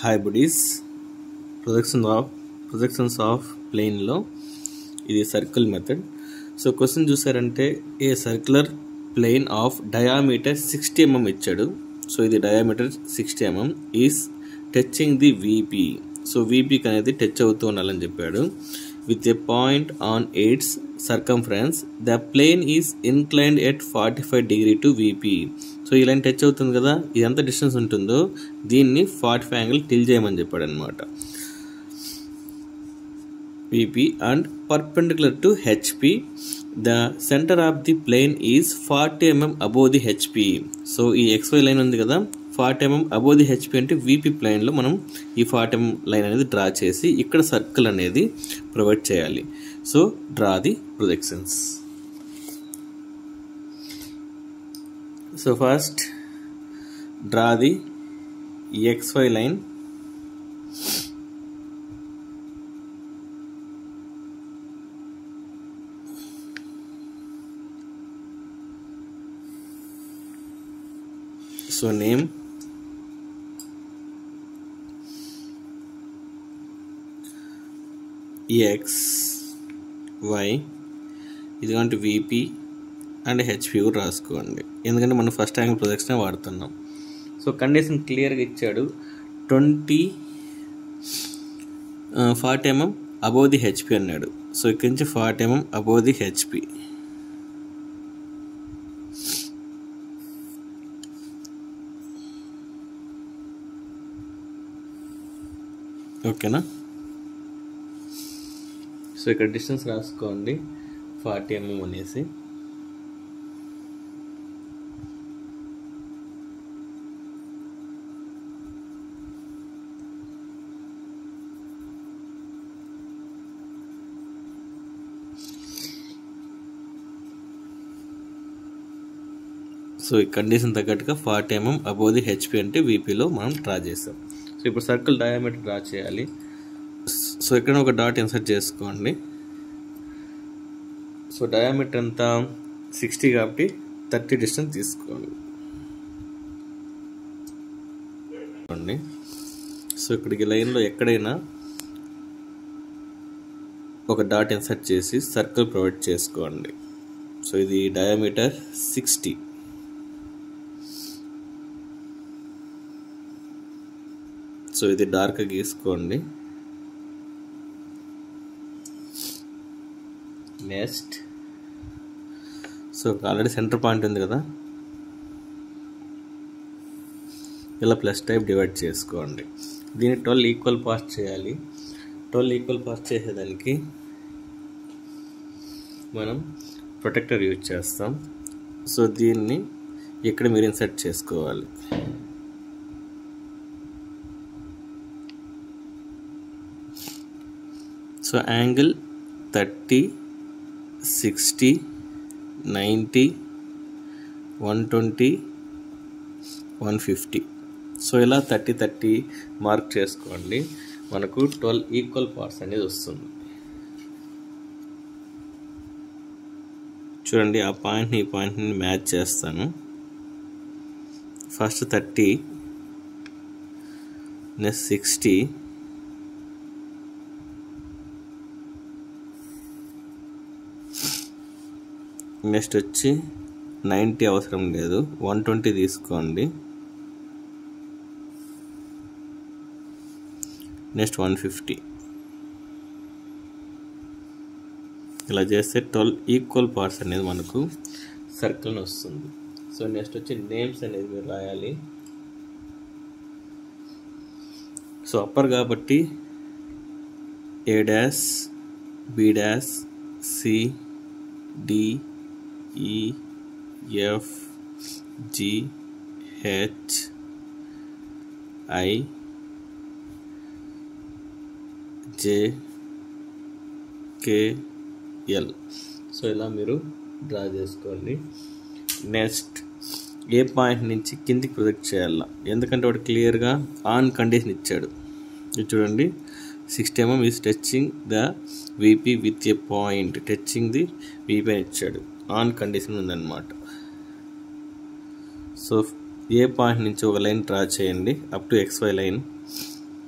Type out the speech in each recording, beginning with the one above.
hi buddies projection of projections of ప్లేన్లో ఇది circle method so question చూసారంటే a circular plane of diameter sixty MM ఇచ్చాడు so ఇది diameter sixty MM is touching the VP so వీపీకి అనేది touch అవుతూ ఉండాలని చెప్పాడు with a point on its circumference the plane is inclined at forty five degree to VP so ఈ line touch అవుతుంది కదా ఇది ఎంత డిస్టెన్స్ ఉంటుందో దీన్ని ఫార్టీ ఫైవ్ యాంగిల్ టిల్ చేయమని చెప్పాడు అనమాట VP and perpendicular to HP the center of the plane is forty MM above the HP so ఈ ఎక్స్వై లైన్ ఉంది కదా forty MM above the HP అంటే వీపీ ప్లేన్లో మనం ఈ ఫార్టీ ఎంఎం లైన్ అనేది డ్రా చేసి ఇక్కడ సర్కిల్ అనేది ప్రొవైడ్ చేయాలి so draw the projections so first draw the xy line so name x y ఇది అంటే విపి అండ్ హెచ్పి కూడా రాసుకోండి ఎందుకంటే మనం ఫస్ట్ యాంగిల్ ప్రొజెక్షన్ వాడుతున్నాం సో కండిషన్ క్లియర్గా ఇచ్చాడు twenty forty MM above the HP అన్నాడు సో ఇక్కడి నుంచి forty MM above the HP ఓకేనా సో ఇక్కడ డిస్టెన్స్ రాసుకోండి ఫార్టీ ఎంఎం అనేసి సో ఈ కండిషన్ తగ్గట్టుగా forty MM above the HP అంటే వీపీలో మనం డ్రా చేస్తాం సో ఇప్పుడు సర్కిల్ డయామీటర్ డ్రా చేయాలి సో ఇక్కడ ఒక డాట్ ఇన్సర్ట్ చేసుకోండి సో డయామీటర్ ఎంత సిక్స్టీ కాబట్టి థర్టీ డిస్టెన్స్ తీసుకోండి సో ఇక్కడికి లైన్లో ఎక్కడైనా ఒక డాట్ ఇన్సర్ట్ చేసి సర్కిల్ ప్రొవైడ్ చేసుకోండి సో ఇది డయామీటర్ సిక్స్టీ సో ఇది డార్క్గా గీసుకోండి next so already center point ఉంది కదా ఇలా ప్లస్ టైప్ డివైడ్ చేసుకోండి దీన్ని ట్వెల్వ్ ఈక్వల్ పాస్ చేయాలి ట్వెల్వ్ ఈక్వల్ పాస్ చేసేదానికి మనం ప్రొటెక్టర్ యూజ్ చేస్తాం సో దీన్ని ఇక్కడ మీరు ఇన్సర్ట్ చేసుకోవాలి so angle thirty sixty ninety one twenty one fifty so ఇలా థర్టీ థర్టీ మార్క్ చేసుకోండి మనకు ట్వెల్వ్ ఈక్వల్ పార్ట్స్ అనేది వస్తుంది చూడండి ఆ పాయింట్ని ఈ పాయింట్ని మ్యాచ్ చేస్తాను first thirty next sixty next వచ్చి నైంటీ అవసరం లేదు వన్ ట్వంటీ తీసుకోండి నెక్స్ట్ వన్ ఫిఫ్టీ ఇలా చేస్తే ట్వెల్వ్ ఈక్వల్ పార్ట్స్ అనేది మనకు సర్కిల్ వస్తుంది సో నెక్స్ట్ వచ్చి నేమ్స్ అనేది మీరు రాయాలి సో అప్పర్ కాబట్టి A dash B dash C D E F G H I J K L so ఇలా మీరు డ్రా చేసుకోండి నెక్స్ట్ ఏ పాయింట్ నుంచి కిందికి ప్రొజెక్ట్ చేయాలా ఎందుకంటే వాడు క్లియర్గా ఆన్ కండిషన్ ఇచ్చాడు ఇది చూడండి sixty MM is touching the VP with a point touching the VP అని ఇచ్చాడు ఆన్ కండిషన్ ఉందన్నమాట సో ఏ పాయింట్ నుంచి ఒక లైన్ డ్రా చేయండి up to XY line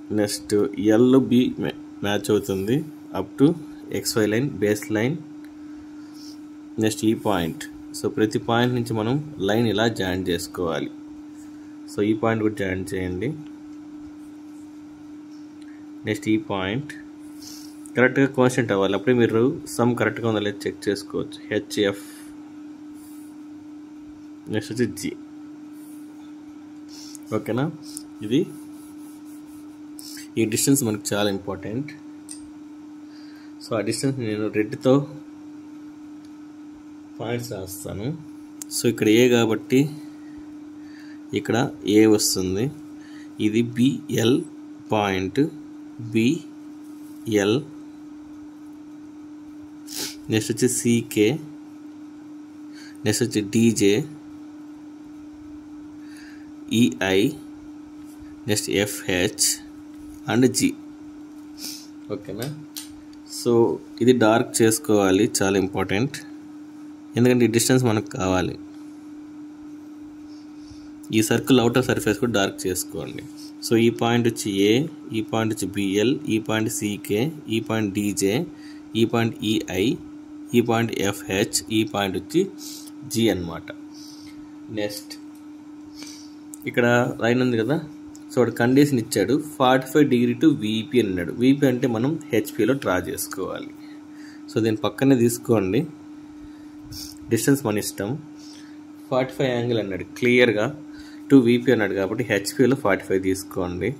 next L B match అవుతుంది up to XY line base line next ఈ point so ప్రతి point నుంచి మనం లైన్ ఇలా జాయిన్ చేసుకోవాలి సో ఈ పాయింట్ కూడా జాయిన్ చేయండి నెక్స్ట్ ఈ పాయింట్ కరెక్ట్గా కాన్స్టెంట్ అవ్వాలి అప్పుడే మీరు సమ్ కరెక్ట్గా ఉందా లేదా చెక్ చేసుకోవచ్చు హెచ్ఎఫ్ నెక్స్ట్ వచ్చి జి ఓకేనా ఇది ఈ డిస్టెన్స్ మనకు చాలా ఇంపార్టెంట్ సో ఆ డిస్టెన్స్ నేను రెడ్తో పాయింట్స్ రాస్తాను సో ఇక్కడ ఏ కాబట్టి ఇక్కడ ఏ వస్తుంది ఇది బిఎల్ పాయింట్ బిఎల్ నెక్స్ట్ వచ్చి సికే నెక్స్ట్ వచ్చి DJ EI next FH and G ఓకేనా సో ఇది డార్క్ చేసుకోవాలి చాలా ఇంపార్టెంట్ ఎందుకంటే ఈ డిస్టెన్స్ మనకు కావాలి ఈ సర్కిల్ అవుటర్ సర్ఫేస్ కూడా డార్క్ చేసుకోండి సో ఈ పాయింట్ వచ్చి ఏ ఈ పాయింట్ వచ్చి బిఎల్ ఈ పాయింట్ సికే ఈ పాయింట్ డీజే ఈ పాయింట్ ఈఐ ఈ పాయింట్ ఎఫ్హెచ్ ఈ పాయింట్ వచ్చి జి అనమాట నెక్స్ట్ ఇక్కడ లైన్ ఉంది కదా సో వాడు కండిషన్ ఇచ్చాడు forty five degree to VP అని అన్నాడు వీపీ అంటే మనం హెచ్పిలో డ్రా చేసుకోవాలి సో దీని పక్కనే తీసుకోండి డిస్టెన్స్ మన ఇష్టం ఫార్టీ ఫైవ్ యాంగిల్ అన్నాడు క్లియర్గా టూ వీపీ అన్నాడు కాబట్టి హెచ్పిలో ఫార్టీ ఫైవ్ తీసుకోండి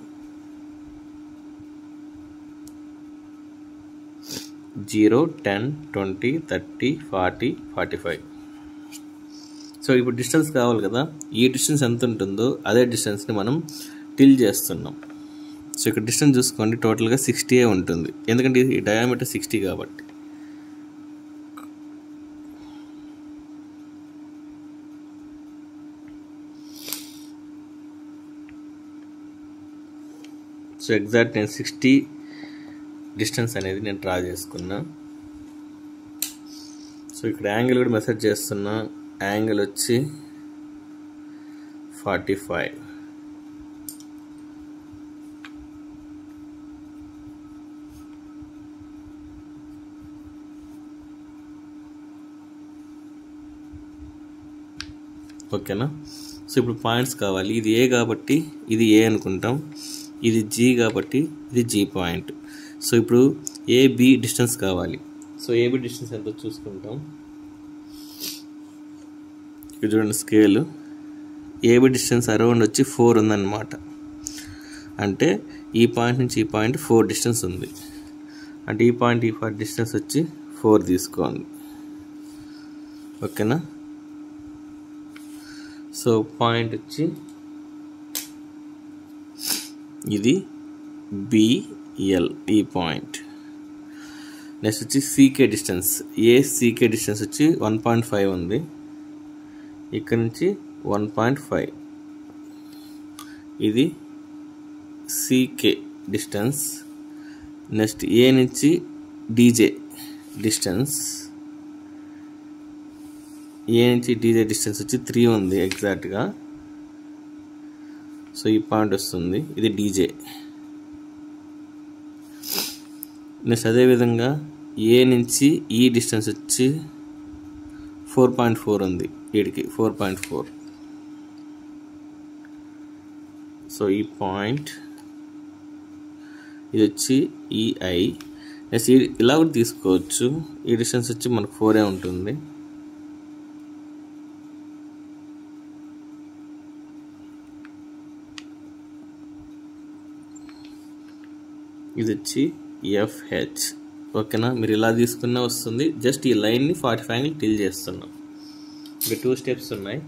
zero ten twenty thirty forty forty five so ఇప్పుడు డిస్టెన్స్ కావాలి కదా ఈ డిస్టెన్స్ ఎంత ఉంటుందో అదే డిస్టెన్స్ని మనం టిల్ చేస్తున్నాం సో ఇక్కడ డిస్టెన్స్ చూసుకోండి టోటల్గా సిక్స్టీ ఉంటుంది ఎందుకంటే ఈ డయామీటర్ సిక్స్టీ కాబట్టి సో ఎగ్జాక్ట్ నేను సిక్స్టీ డిస్టెన్స్ అనేది నేను డ్రా చేసుకున్నా సో ఇక్కడ యాంగిల్ కూడా మెసేజ్ చేస్తున్నా యాంగిల్ వచ్చి ఫార్టీ ఫైవ్ ఓకేనా సో ఇప్పుడు పాయింట్స్ కావాలి ఇది ఏ కాబట్టి ఇది ఏ అనుకుంటాం ఇది జీ కాబట్టి ఇది జీ పాయింట్ సో ఇప్పుడు ఏబి డిస్టెన్స్ కావాలి సో ఏబి డిస్టెన్స్ ఎంతో చూసుకుంటాం ఇక్కడ చూడండి స్కేల్ ఏబి డిస్టెన్స్ అరౌండ్ వచ్చి ఫోర్ ఉందన్నమాట అంటే ఈ పాయింట్ నుంచి ఈ పాయింట్ ఫోర్ డిస్టెన్స్ ఉంది అంటే ఈ పాయింట్ ఈ పాయింట్ డిస్టెన్స్ వచ్చి ఫోర్ తీసుకోండి ఓకేనా సో పాయింట్ వచ్చి ఇది బిఎల్ ఈ పాయింట్ నెక్స్ట్ వచ్చి CK distance A CK distance వచ్చి వన్ పాయింట్ ఫైవ్ ఉంది ఇక్కడ నుంచి వన్ పాయింట్ ఫైవ్ ఇది సీకే డిస్టెన్స్ నెక్స్ట్ ఏ నుంచి డీజే డిస్టెన్స్ ఏ నుంచి డీజే డిస్టెన్స్ వచ్చి త్రీ ఉంది ఎగ్జాక్ట్గా సో ఈ పాయింట్ వస్తుంది ఇది డీజే నెక్స్ట్ అదేవిధంగా ఏ నుంచి ఈ డిస్టెన్స్ వచ్చి ఫోర్ పాయింట్ ఫోర్ ఉంది వీడికి ఫోర్ పాయింట్ ఫోర్ సో ఈ పాయింట్ ఇది వచ్చి ఈఐ నెక్స్ట్ ఇలా కూడా తీసుకోవచ్చు ఈ డిస్టెన్స్ వచ్చి మనకు ఫోరే ఉంటుంది ఇది వచ్చి ఎఫ్హెచ్ ఓకేనా మీరు ఇలా తీసుకున్నా వస్తుంది జస్ట్ ఈ లైన్ని ఫార్టీ ఫైవ్ యాంగిల్ టిల్ చేస్తున్నాం ఇక టూ స్టెప్స్ ఉన్నాయి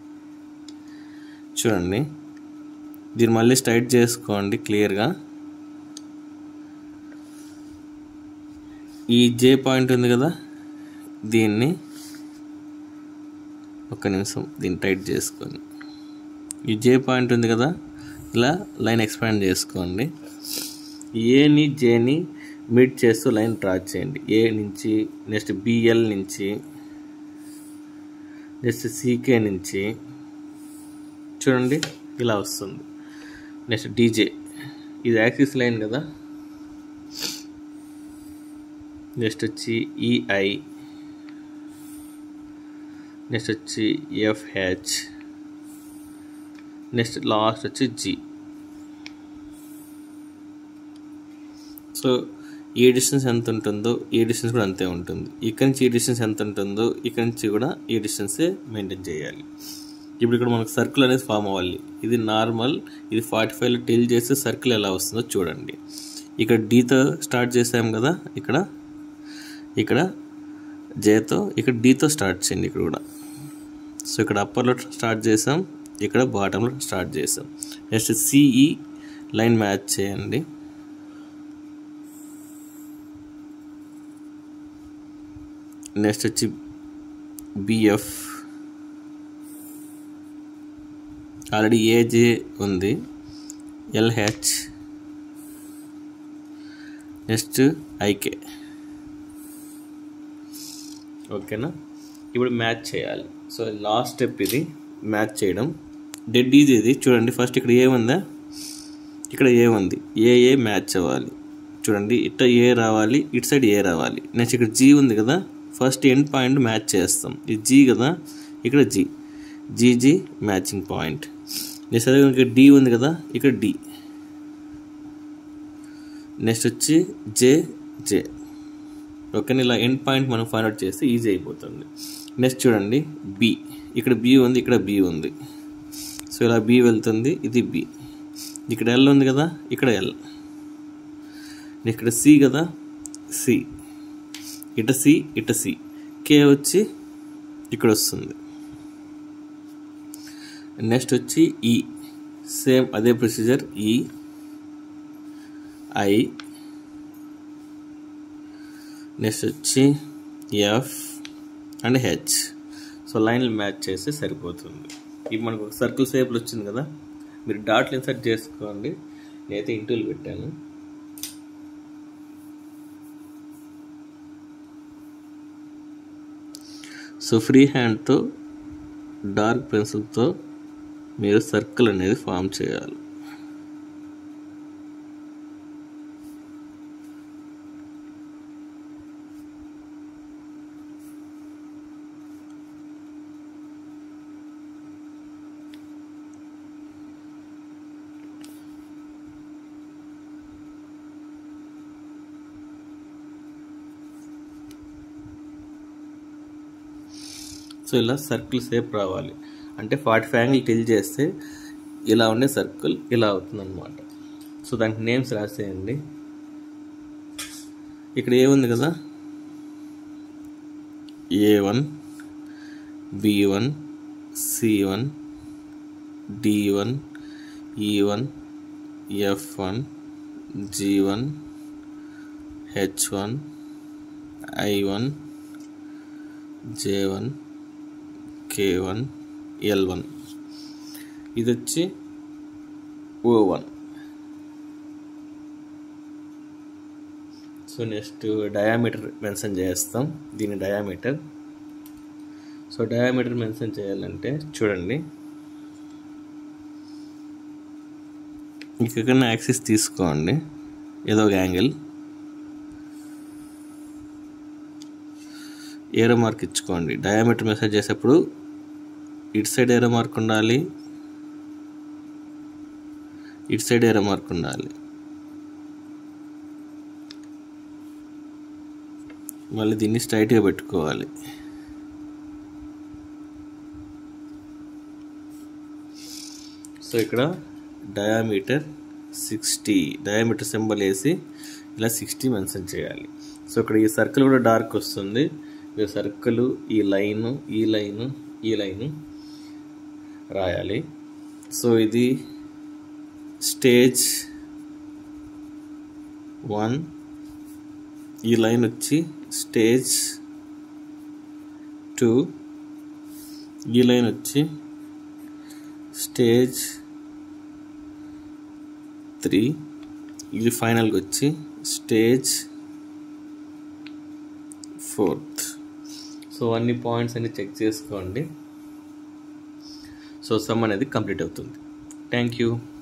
చూడండి దీన్ని మళ్ళీ స్ట్రైట్ చేసుకోండి క్లియర్గా ఈ జే పాయింట్ ఉంది కదా దీన్ని ఒక్క నిమిషం దీన్ని టైట్ చేసుకొని ఈ జే పాయింట్ ఉంది కదా ఇలా లైన్ ఎక్స్పాండ్ చేసుకోండి ఏని జేని మీట్ చేస్తూ లైన్ డ్రా చేయండి ఏ నుంచి నెక్స్ట్ బిఎల్ నుంచి నెక్స్ట్ సీకే నుంచి చూడండి ఇలా వస్తుంది నెక్స్ట్ డీజే ఇది యాక్సిస్ లైన్ కదా నెక్స్ట్ వచ్చి ఈఐ నెక్స్ట్ వచ్చి ఎఫ్హెచ్ నెక్స్ట్ లాస్ట్ వచ్చి జి సో ఏ డిస్టెన్స్ ఎంత ఉంటుందో ఏ డిస్టెన్స్ కూడా అంతే ఉంటుంది ఇక్కడ నుంచి ఈ డిస్టెన్స్ ఎంత ఉంటుందో ఇక్కడ నుంచి కూడా ఈ డిస్టెన్సే మెయింటైన్ చేయాలి ఇప్పుడు ఇక్కడ మనకు సర్కిల్ అనేది ఫామ్ అవ్వాలి ఇది నార్మల్ ఇది ఫార్టీ ఫైవ్లో టెల్ చేస్తే సర్కిల్ ఎలా వస్తుందో చూడండి ఇక్కడ డీతో స్టార్ట్ చేసాం కదా ఇక్కడ ఇక్కడ జేతో ఇక్కడ డీతో స్టార్ట్ చేయండి ఇక్కడ కూడా సో ఇక్కడ అప్పర్లో స్టార్ట్ చేసాం ఇక్కడ బాటంలో స్టార్ట్ చేసాం నెక్స్ట్ సిఈ లైన్ మ్యాచ్ చేయండి నెక్స్ట్ వచ్చి బిఎఫ్ ఆల్రెడీ ఏజే ఉంది ఎల్హెచ్ నెక్స్ట్ ఐకే ఓకేనా ఇప్పుడు మ్యాచ్ చేయాలి సో లాస్ట్ స్టెప్ ఇది మ్యాచ్ చేయడం డెడ్ ఈజీ ఇది చూడండి ఫస్ట్ ఇక్కడ ఏ ఉందా ఇక్కడ ఏ ఉంది ఏ ఏ మ్యాచ్ అవ్వాలి చూడండి ఇట్ట ఏ రావాలి ఇటు సైడ్ ఏ రావాలి నెక్స్ట్ ఇక్కడ జీ ఉంది కదా ఫస్ట్ ఎండ్ పాయింట్ మ్యాచ్ చేస్తాం ఇది జీ కదా ఇక్కడ G GG matching point next అదే ఇక్కడ డి ఉంది కదా ఇక్కడ డి నెక్స్ట్ వచ్చి జే జే ఓకేనా ఇలా ఎండ్ పాయింట్ మనం ఫైండ్ అవుట్ చేస్తే ఈజీ అయిపోతుంది నెక్స్ట్ చూడండి బి ఇక్కడ బి ఉంది ఇక్కడ బి ఉంది సో ఇలా బి వెళ్తుంది ఇది బి ఇక్కడ ఎల్ ఉంది కదా ఇక్కడ ఎల్ ఇక్కడ సి కదా సి ఇట సి ఇట సి కే వచ్చి ఇక్కడ వస్తుంది నెక్స్ట్ వచ్చి ఈ సేమ్ అదే ప్రొసీజర్ ఈ ఐ నెక్స్ట్ వచ్చి ఎఫ్ అండ్ హెచ్ సో లైన్లు మ్యాచ్ చేస్తే సరిపోతుంది ఇప్పుడు మనకు ఒక సర్కిల్ షేప్లో వచ్చింది కదా మీరు డాట్లు ఇన్సర్ట్ చేసుకోండి నేనైతే ఇంటూలు పెట్టాను సో ఫ్రీ హ్యాండ్తో డార్క్ పెన్సిల్తో మీరు సర్కిల్ అనేది ఫామ్ చేయాలి సో ఇలా సర్కిల్ షేప్ రావాలి అంటే ఫార్టీ ఫైవ్ యాంగిల్ టిల్ చేస్తే ఇలా ఉండే సర్కిల్ ఇలా అవుతుంది అనమాట సో దానికి నేమ్స్ రాసేయండి ఇక్కడ ఏముంది కదా A one B one C one D one E one F one G one H one I one J one K one L one ఇది వచ్చి O one so next diameter mention చేస్తాం దీని diameter so diameter mention చేయాలంటే చూడండి ఇక్కడ axis తీసుకోండి ఏదో ఒక యాంగిల్ ఏరో మార్క్ ఇచ్చుకోండి డయామీటర్ మెసేజ్ చేసేప్పుడు ఇటు సైడ్ ఏరో మార్క్ ఉండాలి ఇటు సైడ్ ఏరో మార్క్ ఉండాలి మళ్ళీ దీన్ని స్ట్రైట్గా పెట్టుకోవాలి సో ఇక్కడ డయామీటర్ సిక్స్టీ డయామీటర్ సింబల్ వేసి ఇలా సిక్స్టీ మెన్షన్ చేయాలి సో ఇక్కడ ఈ సర్కిల్ కూడా డార్క్ వస్తుంది ఈ సర్కిల్ ఈ లైను ఈ లైను ఈ లైను రాయాలి సో ఇది స్టేజ్ వన్ ఈ లైన్ వచ్చి స్టేజ్ టూ ఈ లైన్ వచ్చి స్టేజ్ త్రీ ఇది ఫైనల్గా వచ్చి స్టేజ్ ఫోర్త్ సో అన్ని పాయింట్స్ అన్ని చెక్ చేసుకోండి సో సమ్ అనేది కంప్లీట్ అవుతుంది థ్యాంక్ యూ